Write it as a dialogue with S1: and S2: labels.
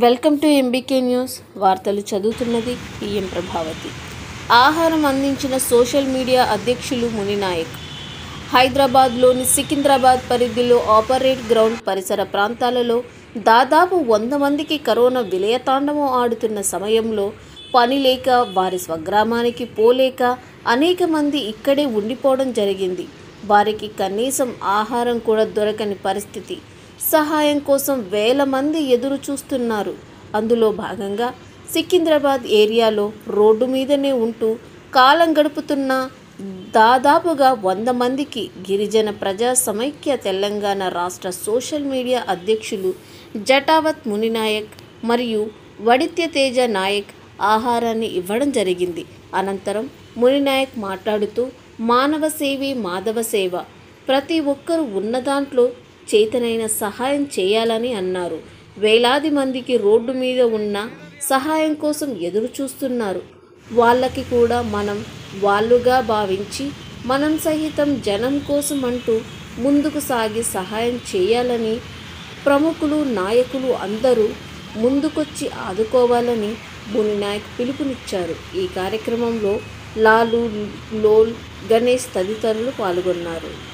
S1: welcome to MBK news వార్తలు చదువుతున్నది PM Prabhavati ఆహారం అందించిన సోషల్ మీడియా అధ్యక్షులు మునినాయక్ హైదరాబాద్లోని సికింద్రాబాద్ పరిధిలో ఆపరేట్ గ్రౌండ్ పరిసర ప్రాంతాలలో దాదాపు వంద మందికి కరోనా విలయతాండవం ఆడుతున్న సమయంలో పని లేక వారి స్వగ్రామానికి పోలేక అనేక మంది ఇక్కడే ఉండిపోవడం జరిగింది వారికి కనీసం ఆహారం కూడా దొరకని పరిస్థితి సహాయం కోసం వేల మంది ఎదురు చూస్తున్నారు అందులో భాగంగా సికింద్రాబాద్ ఏరియాలో రోడ్డు మీదనే ఉంటూ కాలం గడుపుతున్న దాదాపుగా వంద మందికి గిరిజన ప్రజా సమైక్య తెలంగాణ రాష్ట్ర సోషల్ మీడియా అధ్యక్షులు జటావత్ మునినాయక్ మరియు వడిత్య తేజ నాయక్ ఆహారాన్ని ఇవ్వడం జరిగింది అనంతరం మునినాయక్ మాట్లాడుతూ మానవ సేవే మాధవ సేవ ప్రతి ఒక్కరూ ఉన్న దాంట్లో చేతనైన సహాయం చేయాలని అన్నారు వేలాది మందికి రోడ్డు మీద ఉన్న సహాయం కోసం ఎదురు చూస్తున్నారు వాళ్ళకి కూడా మనం వాళ్ళుగా భావించి మనం సహితం జనం కోసం అంటూ ముందుకు సాగి సహాయం చేయాలని ప్రముఖులు నాయకులు అందరూ ముందుకొచ్చి ఆదుకోవాలని నాయక్ పిలుపునిచ్చారు ఈ కార్యక్రమంలో లాలు లోల్ గణేష్ తదితరులు పాల్గొన్నారు